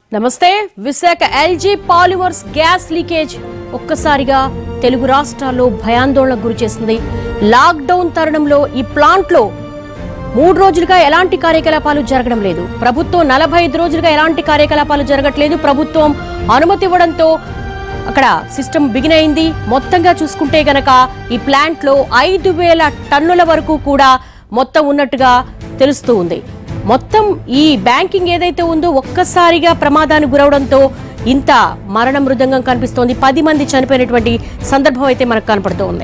నమస్తే Visakha LG Polymers gas leakage ఒక్కసారిగా తెలుగు రాష్ట్రాల్లో భయాందోళనకు గురి చేసింది లాక్డౌన్ తరుణంలో ఈ ప్లాంట్ లో మూడు రోజులుగా ఎలాంటి కార్యకలాపాలు జరగడం లేదు ప్రభుత్వం నలభై ఐదు రోజులుగా ఎలాంటి కార్యకలాపాలు జరగట్లేదు ప్రభుత్వం అనుమతి ఇవ్వడంతో అక్కడ సిస్టమ్ బిగిన్ అయింది మొత్తంగా చూసుకుంటే గనక ఈ ప్లాంట్ లో ఐదు వేల టన్నుల వరకు కూడా మొత్తం ఉన్నట్టుగా తెలుస్తూ ఉంది మొత్తం ఈ బ్యాంకింగ్ ఏదైతే ఉందో ఒక్కసారిగా ప్రమాదానికి గురవడంతో ఇంత మరణ మృదంగం కనిపిస్తోంది పది మంది చనిపోయినటువంటి సందర్భం అయితే మనకు కనపడుతూ ఉంది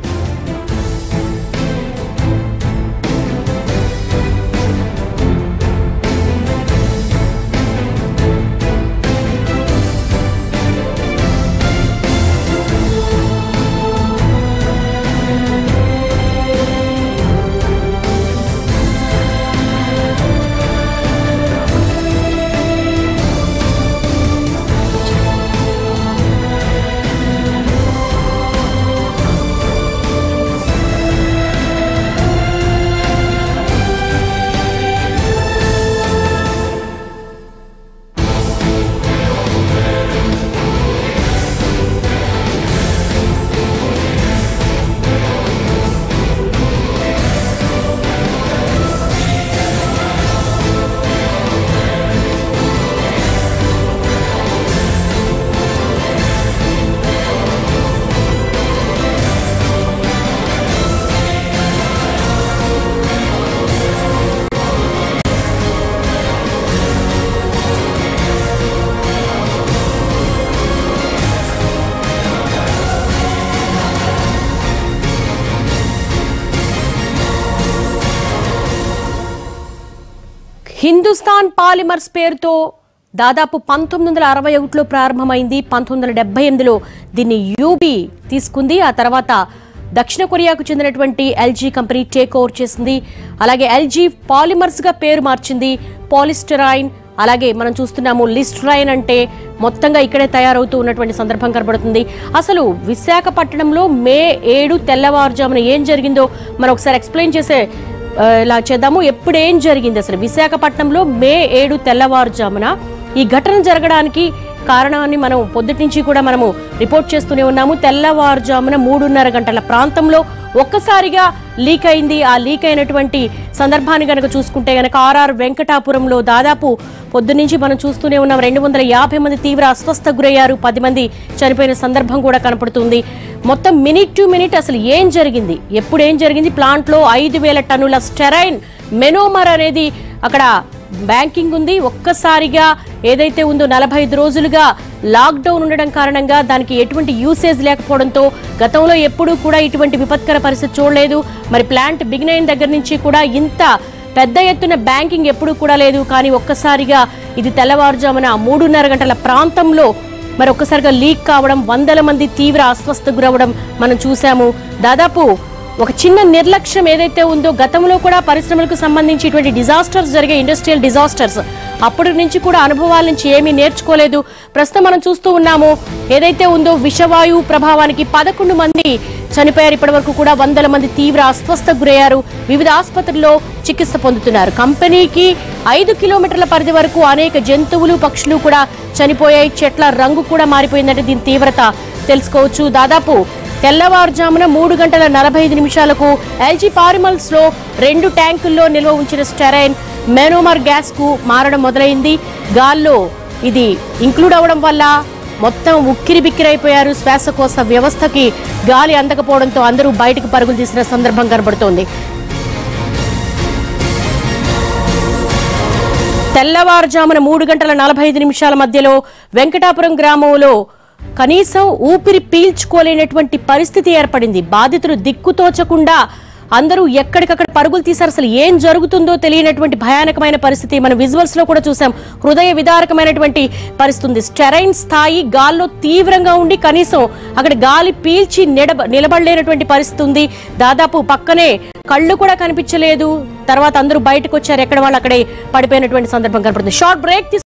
హిందుస్థాన్ పాలిమర్స్ పేరుతో దాదాపు పంతొమ్మిది వందల అరవై ఒకటిలో ప్రారంభమైంది పంతొమ్మిది వందల డెబ్బై ఎనిమిదిలో దీన్ని యూబీ తీసుకుంది ఆ తర్వాత దక్షిణ కొరియాకు చెందినటువంటి ఎల్జీ కంపెనీ టేక్ ఓవర్ చేసింది అలాగే ఎల్జీ పాలిమర్స్ గా పేరు మార్చింది పాలిస్టరైన్ అలాగే మనం చూస్తున్నాము లిస్ట్రైన్ అంటే మొత్తంగా ఇక్కడే తయారవుతూ ఉన్నటువంటి సందర్భం కనబడుతుంది అసలు విశాఖపట్నంలో మే ఏడు తెల్లవారుజామున ఏం జరిగిందో మనం ఒకసారి ఎక్స్ప్లెయిన్ చేసే ఆ, ఇలా చేద్దాము ఎప్పుడు ఏం జరిగింది అసలు విశాఖపట్నంలో మే ఏడు తెల్లవారుజామున ఈ ఘటన జరగడానికి కారణాన్ని మనం పొద్దుటి నుంచి కూడా మనము రిపోర్ట్ చేస్తూనే ఉన్నాము తెల్లవారుజామున మూడున్నర గంటల ప్రాంతంలో ఒక్కసారిగా లీక్ అయింది ఆ లీక్ అయినటువంటి సందర్భాన్ని గనక చూసుకుంటే గనక ఆర్ఆర్ వెంకటాపురంలో దాదాపు పొద్దునుంచి మనం చూస్తూనే ఉన్నాం రెండు వందల యాభై మంది తీవ్ర అస్వస్థ గురయ్యారు పది మంది చనిపోయిన సందర్భం కూడా కనపడుతుంది మొత్తం మినిట్ టు మినిట్ అసలు ఏం జరిగింది ఎప్పుడు ఏం జరిగింది ప్లాంట్ లో ఐదు వేల టన్నుల స్టెరైన్ మెనోమర్ అనేది అక్కడ బ్యాంకింగ్ ఉంది ఒక్కసారిగా ఏదైతే ఉందో నలభై ఐదు రోజులుగా లాక్డౌన్ ఉండడం కారణంగా దానికి ఎటువంటి యూసేజ్ లేకపోవడంతో గతంలో ఎప్పుడూ కూడా ఇటువంటి విపత్కర పరిస్థితి చూడలేదు మరి ప్లాంట్ బిగిన్ అయిన దగ్గర నుంచి కూడా ఇంత పెద్ద ఎత్తున బ్యాంకింగ్ ఎప్పుడూ కూడా లేదు కానీ ఒక్కసారిగా ఇది తెల్లవారుజామున మూడున్నర గంటల ప్రాంతంలో మరి ఒక్కసారిగా లీక్ కావడం వందల మంది తీవ్ర అస్వస్థ గురవడం మనం చూసాము దాదాపు ఒక చిన్న నిర్లక్ష్యం ఏదైతే ఉందో గతంలో కూడా పరిశ్రమలకు సంబంధించి ఇటువంటి డిజాస్టర్స్ జరిగే ఇండస్ట్రియల్ డిజాస్టర్స్ అప్పటి నుంచి కూడా అనుభవాల నుంచి ఏమీ నేర్చుకోలేదు ప్రస్తుతం మనం చూస్తూ ఉన్నాము ఏదైతే ఉందో విషవాయు ప్రభావానికి పదకొండు మంది చనిపోయారు ఇప్పటి వరకు కూడా వందల మంది తీవ్ర అస్వస్థ గురయ్యారు వివిధ ఆసుపత్రుల్లో చికిత్స పొందుతున్నారు కంపెనీకి ఐదు కిలోమీటర్ల పరిధి వరకు అనేక జంతువులు పక్షులు కూడా చనిపోయాయి చెట్ల రంగు కూడా మారిపోయిందంటే దీని తీవ్రత తెలుసుకోవచ్చు దాదాపు తెల్లవారుజామున మూడు గంటల నలభై ఐదు నిమిషాలకు ఎల్జీ పారిమల్స్ లో రెండు ట్యాంకుల్లో నిల్వ ఉంచిన స్టెరైన్ మెనోమర్ గ్యాస్ కు మారడం మొదలైంది గాల్లో ఇది ఇంక్లూడ్ అవ్వడం వల్ల మొత్తం ఉక్కిరి బిక్కిరైపోయారు శ్వాసకోశ వ్యవస్థకి గాలి అందకపోవడంతో అందరూ బయటకు పరుగులు తీసిన సందర్భం కనబడుతోంది తెల్లవారుజామున మూడు గంటల నలభై ఐదు నిమిషాల మధ్యలో వెంకటాపురం గ్రామంలో కనీసం ఊపిరి పీల్చుకోలేనటువంటి పరిస్థితి ఏర్పడింది బాధితులు దిక్కుతోచకుండా అందరూ ఎక్కడికక్కడ పరుగులు తీశారు అసలు ఏం జరుగుతుందో తెలియనటువంటి భయానకమైన పరిస్థితి మన విజువల్స్ లో కూడా చూసాం హృదయ విదారకమైనటువంటి పరిస్థితి ఉంది స్టెరైన్ స్థాయి గాల్లో తీవ్రంగా ఉండి కనీసం అక్కడ గాలి పీల్చి నిలబ నిలబడలేనటువంటి పరిస్థితి ఉంది దాదాపు పక్కనే కళ్ళు కూడా కనిపించలేదు తర్వాత అందరూ బయటకు వచ్చారు ఎక్కడ వాళ్ళు అక్కడే పడిపోయినటువంటి సందర్భం కనపడుతుంది షార్ట్ బ్రేక్